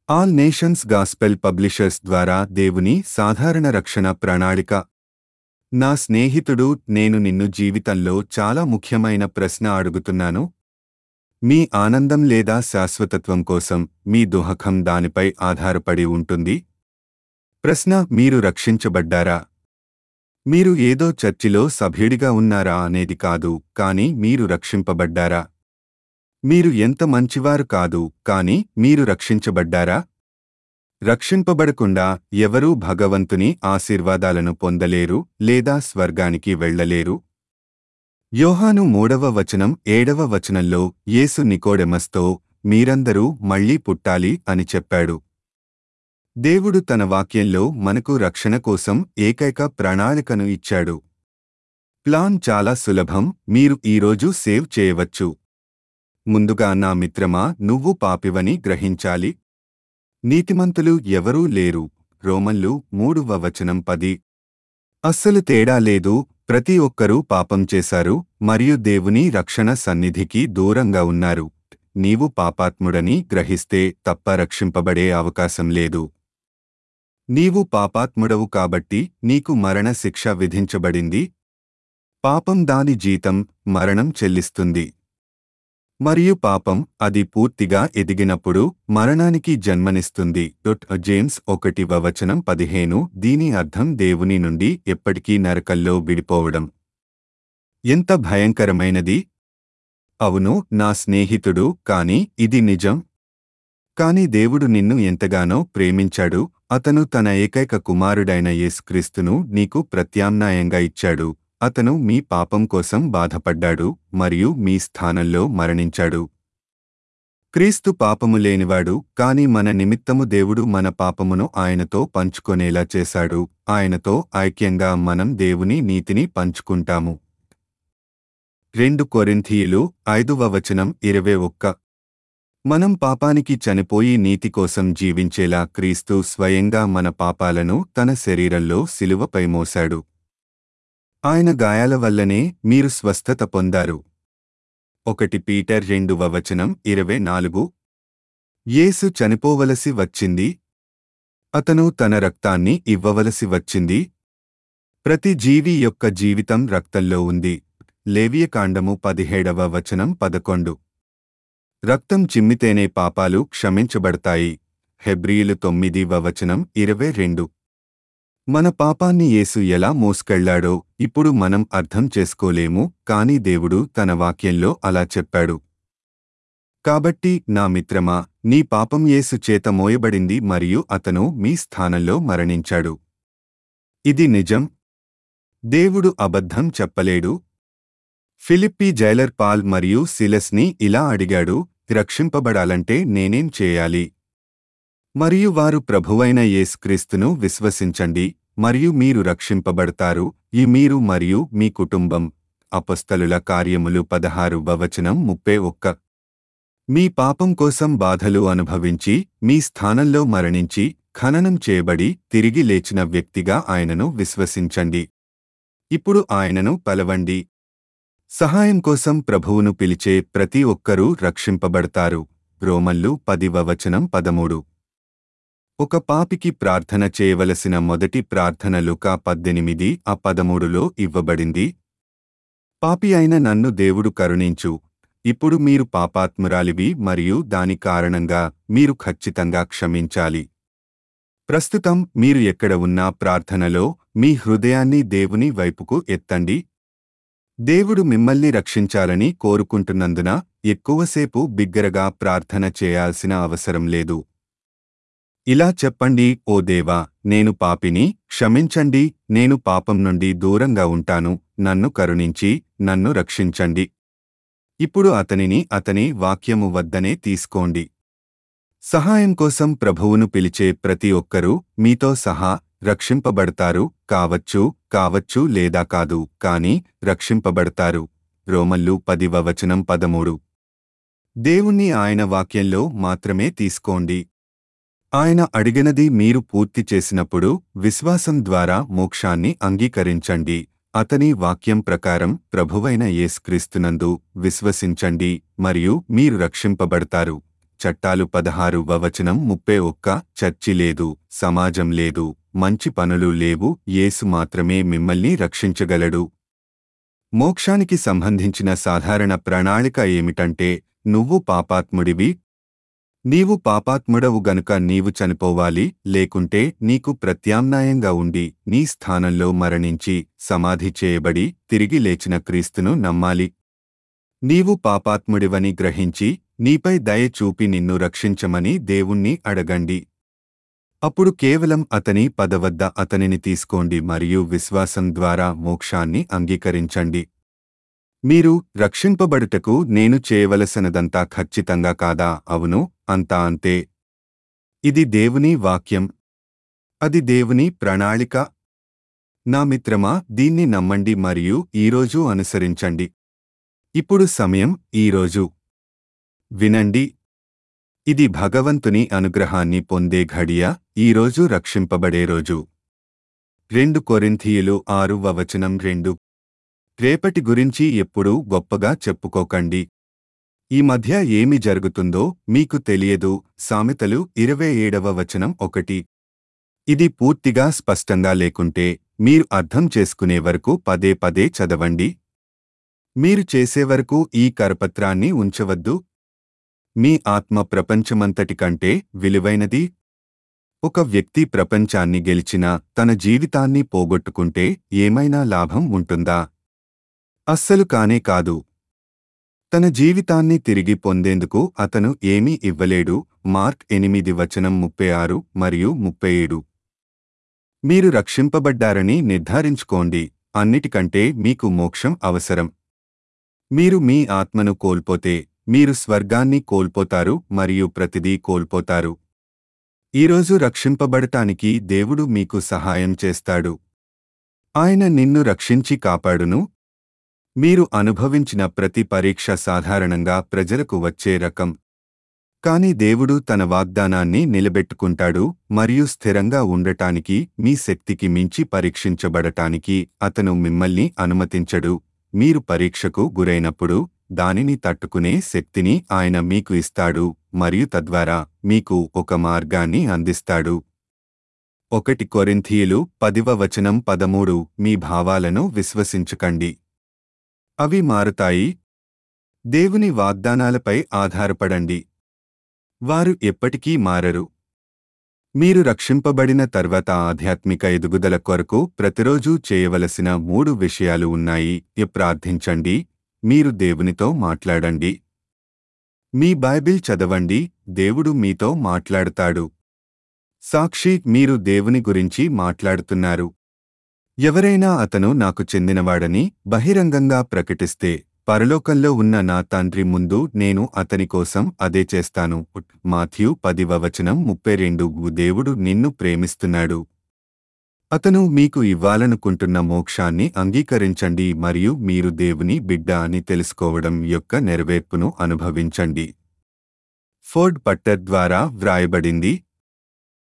all nations gospel publishers ద్వారా దేవుని సాధారణ రక్షణ ప్రణాళిక నా స్నేహితుడు నేను నిన్ను జీవితంలో చాలా ముఖ్యమైన ప్రశ్న అడుగుతున్నాను మీ ఆనందం లేదా శాశ్వతత్వం కోసం మీ దుహకం దానిపై ఆధారపడి ఉంటుంది ప్రశ్న మీరు రక్షించబడ్డారా మీరు ఏదో చర్చిలో సభ్యుడిగా ఉన్నారా అనేది కాదు కాని మీరు రక్షింపబడ్డారా మీరు ఎంత మంచివారు కాదు కాని మీరు రక్షించబడ్డారా రక్షింపబడకుండా ఎవరూ భగవంతుని ఆశీర్వాదాలను పొందలేరు లేదా స్వర్గానికి వెళ్ళలేరు యోహాను మూడవ వచనం ఏడవ వచనంలో యేసు నికోడెమస్తో మీరందరూ మళ్ళీ పుట్టాలి అని చెప్పాడు దేవుడు తన వాక్యంలో మనకు రక్షణ కోసం ఏకైక ప్రణాళికను ఇచ్చాడు ప్లాన్ చాలా సులభం మీరు ఈరోజు సేవ్ చేయవచ్చు ముందుగా నా మిత్రమా నువ్వు పాపివని గ్రహించాలి నీతిమంతులు ఎవరూ లేరు రోమన్లు మూడవ వచనం పది అస్సలు తేడా లేదు ప్రతి ఒక్కరూ పాపం చేశారు మరియు దేవుని రక్షణ సన్నిధికి దూరంగా ఉన్నారు నీవు పాపాత్ముడని గ్రహిస్తే తప్ప రక్షింపబడే అవకాశం లేదు నీవు పాపాత్ముడవు కాబట్టి నీకు మరణ శిక్ష విధించబడింది పాపం దాని జీతం మరణం చెల్లిస్తుంది మరియు పాపం అది పూర్తిగా ఎదిగినప్పుడు మరణానికి జన్మనిస్తుంది డొట్ జేమ్స్ ఒకటి వచనం పదిహేను దీని అర్థం దేవుని నుండి ఎప్పటికీ నరకల్లో విడిపోవడం ఎంత భయంకరమైనది అవును నా స్నేహితుడు కాని ఇది నిజం కాని దేవుడు నిన్ను ఎంతగానో ప్రేమించాడు అతను తన ఏకైక కుమారుడైన యేసుక్రీస్తును నీకు ప్రత్యామ్నాయంగా ఇచ్చాడు అతను మీ పాపం కోసం బాధపడ్డాడు మరియు మీ స్థానంలో మరణించాడు క్రీస్తు పాపము లేనివాడు కాని మన నిమిత్తము దేవుడు మన పాపమును ఆయనతో పంచుకొనేలా చేశాడు ఆయనతో ఐక్యంగా మనం దేవుని నీతిని పంచుకుంటాము రెండు కొరింథీయులు ఐదువ వచనం ఇరవై ఒక్క మనం పాపానికి చనిపోయి నీతి కోసం జీవించేలా క్రీస్తు స్వయంగా మన పాపాలను తన శరీరంలో శిలువపై మోశాడు ఆయన గాయాల వల్లనే మీరు స్వస్థత పొందారు ఒకటి పీటర్ రెండవ వచనం ఇరవై నాలుగు యేసు చనిపోవలసి వచ్చింది అతను తన రక్తాన్ని ఇవ్వవలసి వచ్చింది ప్రతి జీవి యొక్క జీవితం రక్తంలో ఉంది లేవియకాండము పదిహేడవ వచనం పదకొండు రక్తం చిమ్మితేనే పాపాలు క్షమించబడతాయి హెబ్రియులు తొమ్మిదివ వచనం ఇరవై రెండు మన పాపాన్ని యేసు ఎలా మోసుకెళ్లాడో ఇప్పుడు మనం అర్థం చేసుకోలేము కాని దేవుడు తన వాక్యంలో అలా చెప్పాడు కాబట్టి నా మిత్రమా నీ పాపం యేసు చేత మోయబడింది మరియు అతను మీ స్థానంలో మరణించాడు ఇది నిజం దేవుడు అబద్ధం చెప్పలేడు ఫిలిప్పి జైలర్ పాల్ మరియు సిలస్ని ఇలా అడిగాడు రక్షింపబడాలంటే నేనేం చేయాలి మరియు వారు ప్రభువైన యేసుక్రీస్తును విశ్వసించండి మరియు మీరు రక్షింపబడతారు ఈ మీరు మరియు మీ కుటుంబం అపస్తలుల కార్యములు పదహారు వచనం ముప్పై ఒక్క మీ పాపం కోసం బాధలు అనుభవించి మీ స్థానంలో మరణించి ఖననం చేయబడి తిరిగి లేచిన వ్యక్తిగా ఆయనను విశ్వసించండి ఇప్పుడు ఆయనను పలవండి సహాయం కోసం ప్రభువును పిలిచే ప్రతి ఒక్కరూ రక్షింపబడతారు రోమల్లు పదివ వచనం పదమూడు ఒక పాపికి ప్రార్థన చేయవలసిన మొదటి ప్రార్థన లుకా పద్దెనిమిది ఆ పదమూడులో ఇవ్వబడింది పాపి అయిన నన్ను దేవుడు కరుణించు ఇప్పుడు మీరు పాపాత్మురాలివి మరియు దాని కారణంగా మీరు ఖచ్చితంగా క్షమించాలి ప్రస్తుతం మీరు ఎక్కడ ఉన్నా ప్రార్థనలో మీ హృదయాన్ని దేవుని వైపుకు ఎత్తండి దేవుడు మిమ్మల్ని రక్షించాలని కోరుకుంటున్నందున ఎక్కువసేపు బిగ్గరగా ప్రార్థన చేయాల్సిన అవసరం లేదు ఇలా చెప్పండి ఓ దేవా నేను పాపిని క్షమించండి నేను పాపం నుండి దూరంగా ఉంటాను నన్ను కరుణించి నన్ను రక్షించండి ఇప్పుడు అతనిని అతని వాక్యము వద్దనే తీసుకోండి సహాయం కోసం ప్రభువును పిలిచే ప్రతి ఒక్కరూ మీతో సహా రక్షింపబడతారు కావచ్చు కావచ్చు లేదా కాదు కాని రక్షింపబడతారు రోమల్లు పదివ వచనం పదమూడు దేవుణ్ణి ఆయన వాక్యంలో మాత్రమే తీసుకోండి ఆయన అడిగినది మీరు పూర్తి చేసినప్పుడు విశ్వాసం ద్వారా మోక్షాన్ని అంగీకరించండి అతని వాక్యం ప్రకారం ప్రభువైన యేసుక్రీస్తునందు విశ్వసించండి మరియు మీరు రక్షింపబడతారు చట్టాలు పదహారు వచనం ముప్పై ఒక్క చర్చి లేదు సమాజం లేదు మంచి పనులు లేవు యేసు మాత్రమే మిమ్మల్ని రక్షించగలడు మోక్షానికి సంబంధించిన సాధారణ ప్రణాళిక ఏమిటంటే నువ్వు పాపాత్ముడివి నీవు పాపాత్ముడవు గనుక నీవు చనిపోవాలి లేకుంటే నీకు ప్రత్యామ్నాయంగా ఉండి నీ స్థానంలో మరణించి సమాధి చేయబడి తిరిగి లేచిన క్రీస్తును నమ్మాలి నీవు పాపాత్ముడివని గ్రహించి నీపై దయ చూపి నిన్ను రక్షించమని దేవుణ్ణి అడగండి అప్పుడు కేవలం అతని పదవద్ద అతనిని తీసుకోండి మరియు విశ్వాసం ద్వారా మోక్షాన్ని అంగీకరించండి మీరు రక్షింపబడుటకు నేను చేయవలసినదంతా ఖచ్చితంగా కాదా అవును అంతా అంతే ఇది దేవుని వాక్యం అది దేవుని ప్రణాళిక నా మిత్రమా దీన్ని నమ్మండి మరియు ఈరోజు అనుసరించండి ఇప్పుడు సమయం ఈరోజు వినండి ఇది భగవంతుని అనుగ్రహాన్ని పొందే ఘడియ ఈరోజు రక్షింపబడే రోజు రెండు కొరింథీయులు ఆరు వచనం రెండు రేపటి గురించి ఎప్పుడూ గొప్పగా చెప్పుకోకండి ఈ మధ్య ఏమి జరుగుతుందో మీకు తెలియదు సామెతలు ఇరవై ఏడవ వచనం ఒకటి ఇది పూర్తిగా స్పష్టంగా లేకుంటే మీరు అర్థం చేసుకునే వరకు పదే పదే చదవండి మీరు చేసే వరకు ఈ కరపత్రాన్ని ఉంచవద్దు మీ ఆత్మ ప్రపంచమంతటి కంటే విలువైనది ఒక వ్యక్తి ప్రపంచాన్ని గెలిచినా తన జీవితాన్ని పోగొట్టుకుంటే ఏమైనా లాభం ఉంటుందా అస్సలు కానే కాదు తన జీవితాన్ని తిరిగి పొందేందుకు అతను ఏమీ ఇవ్వలేడు మార్క్ ఎనిమిది వచనం ముప్పై ఆరు మరియు ముప్పై ఏడు మీరు రక్షింపబడ్డారని నిర్ధారించుకోండి అన్నిటికంటే మీకు మోక్షం అవసరం మీరు మీ ఆత్మను కోల్పోతే మీరు స్వర్గాన్ని కోల్పోతారు మరియు ప్రతిదీ కోల్పోతారు ఈరోజు రక్షింపబడటానికి దేవుడు మీకు సహాయం చేస్తాడు ఆయన నిన్ను రక్షించి కాపాడును మీరు అనుభవించిన ప్రతి పరీక్ష సాధారణంగా ప్రజలకు వచ్చే రకం కాని దేవుడు తన వాగ్దానాన్ని నిలబెట్టుకుంటాడు మరియు స్థిరంగా ఉండటానికి మీ శక్తికి మించి పరీక్షించబడటానికి అతను మిమ్మల్ని అనుమతించడు మీరు పరీక్షకు గురైనప్పుడు దానిని తట్టుకునే శక్తిని ఆయన మీకు ఇస్తాడు మరియు తద్వారా మీకు ఒక మార్గాన్ని అందిస్తాడు ఒకటి కొరింథీయులు పదివ వచనం పదమూడు మీ భావాలను విశ్వసించకండి అవి మారుతాయి దేవుని వాగ్దానాలపై ఆధారపడండి వారు ఎప్పటికీ మారరు మీరు రక్షింపబడిన తర్వాత ఆధ్యాత్మిక ఎదుగుదల కొరకు ప్రతిరోజూ చేయవలసిన మూడు విషయాలు ఉన్నాయి ఎ ప్రార్థించండి మీరు దేవునితో మాట్లాడండి మీ బైబిల్ చదవండి దేవుడు మీతో మాట్లాడతాడు సాక్షి మీరు దేవుని గురించి మాట్లాడుతున్నారు ఎవరైనా అతను నాకు చెందినవాడని బహిరంగంగా ప్రకటిస్తే పరలోకంలో ఉన్న నా తండ్రి ముందు నేను అతని కోసం అదే చేస్తాను మాథ్యూ పదివ వచనం ముప్పై రెండు దేవుడు నిన్ను ప్రేమిస్తున్నాడు అతను మీకు ఇవ్వాలనుకుంటున్న మోక్షాన్ని అంగీకరించండి మరియు మీరు దేవుని బిడ్డ అని తెలుసుకోవడం యొక్క నెరవేర్పును అనుభవించండి ఫోర్డ్ పట్టర్ ద్వారా వ్రాయబడింది